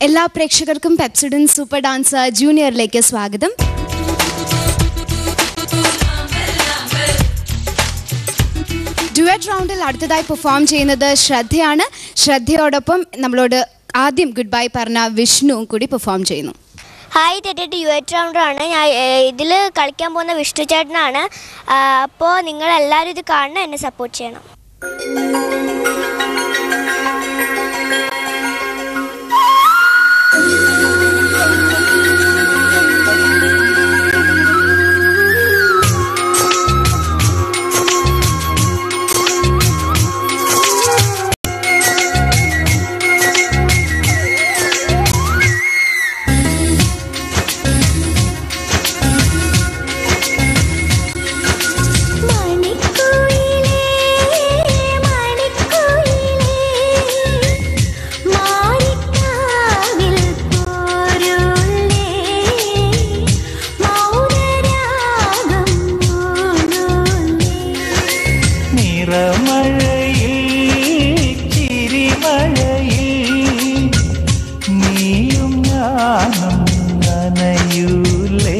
എല്ലാ പ്രേക്ഷകർക്കും പെപ്സിഡൻ super dancer ജൂനിയറിലേക്ക് സ്വാഗതം ഡുവറ്റ് റൗണ്ടിൽ അടുത്തതായി പെർഫോം ചെയ്യുന്നത് ശ്രദ്ധയാണ് ശ്രദ്ധയോടൊപ്പം നമ്മളോട് ആദ്യം ഗുഡ് ബൈ പറഞ്ഞ വിഷ്ണുവും കൂടി പെർഫോം ചെയ്യുന്നു ഹായ് തെറ്റിട്ട് യു എറ്റ് റൗണ്ടറാണ് ഞാൻ ഇതിൽ കളിക്കാൻ പോകുന്ന വിഷ്ണു ചേട്ടനാണ് അപ്പോൾ നിങ്ങൾ എല്ലാവരും ഇത് കാണണം എന്നെ സപ്പോർട്ട് ചെയ്യണം മണിക്കുയിലേ മണിക്കുയിലേ മാറിക്കാവിൽ പോരുള്ളേ മൗനരാഗം മൂളുള്ളേ നിറമഴയിൽ ചിരിമഴയിൽ നീയും ഞാനും നനയൂലേ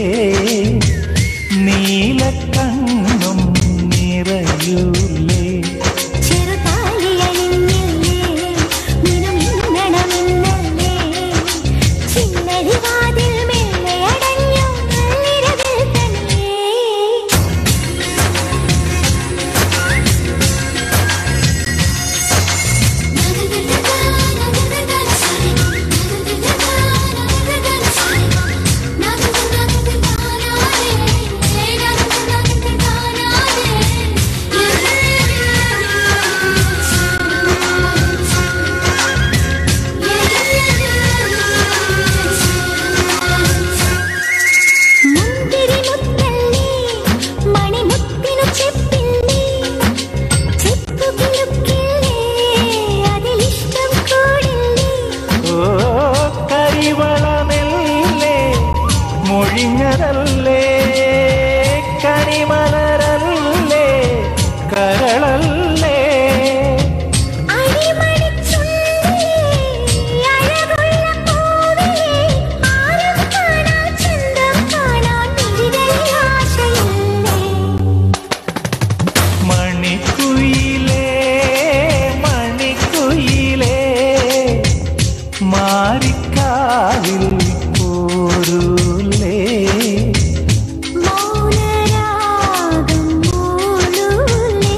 നീലക്കണ്ണും നിറയൂലേ ചെറുതാലിയണിഞ്ഞില്ലേ മിനുമിന്നണമിന്നല്ലേ ചിന്നരിവാതിൽ മെല്ലെ അടഞ്ഞു നള്ളിരവിൽ തന്നെ മുന്തിരി മുത്തല്ലേ മണിമുത്തിനു ചെപ്പില്ലേ ചെപ്പു കിലുക്കില്ലേ അതിലിഷ്ടം കൂടില്ലേ ഓ കരിവളമെല്ലേ മൊഴിഞ്ഞതല്ലേ കണിമലരല്ലേ കരളല്ലേ അരിമണിച്ചുണ്ടിലേ അഴകുള്ള പൂവിലേ ആരും കാണാൻ ചന്തം കാണാൻ മിഴികളിൽ ആശയില്ലേ മണിക്കുയിലേ മണിക്കുയിലേ മാറിക്കാവിൽ പോരൂലേ മൗനരാഗം മൂളുലേ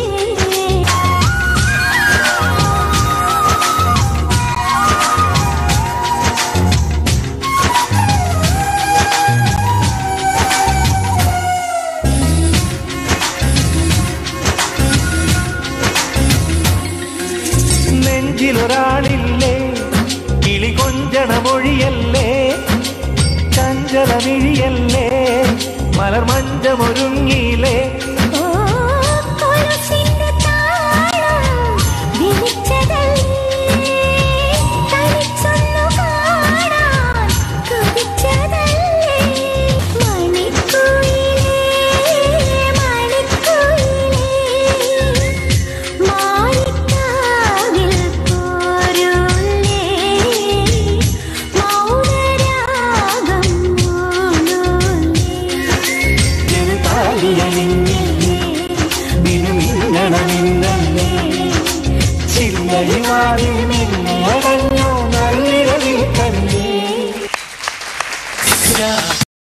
നെഞ്ചിലൊരാളില്ലേ കിളി കൊഞ്ചണ മൊഴിയല്ലേ ചഞ്ചലമിഴിയല്ലേ മലർമഞ്ചമൊരുങ്ങിയില്ലേ ഓ കൊലുസിന്റെ താളം വിളിച്ചതല്ലേ തനിച്ചൊന്നു കാണാൻ കൊതിച്ചതല്ലേ മണിക്കുയിലേ മണിക്കുയിലേ മാറിക്കാവിൽ പോരുള്ളേ മൗനരാഗം മൂളുള്ളേ ചെറുതാലിയണിഞ്ഞില്ലേ മിനുമിന്നണമിന്നല്ലേ ചില്ലരിവാതിൽ മിന്നടഞ്ഞു നല്ലിരവിൽ തന്നെ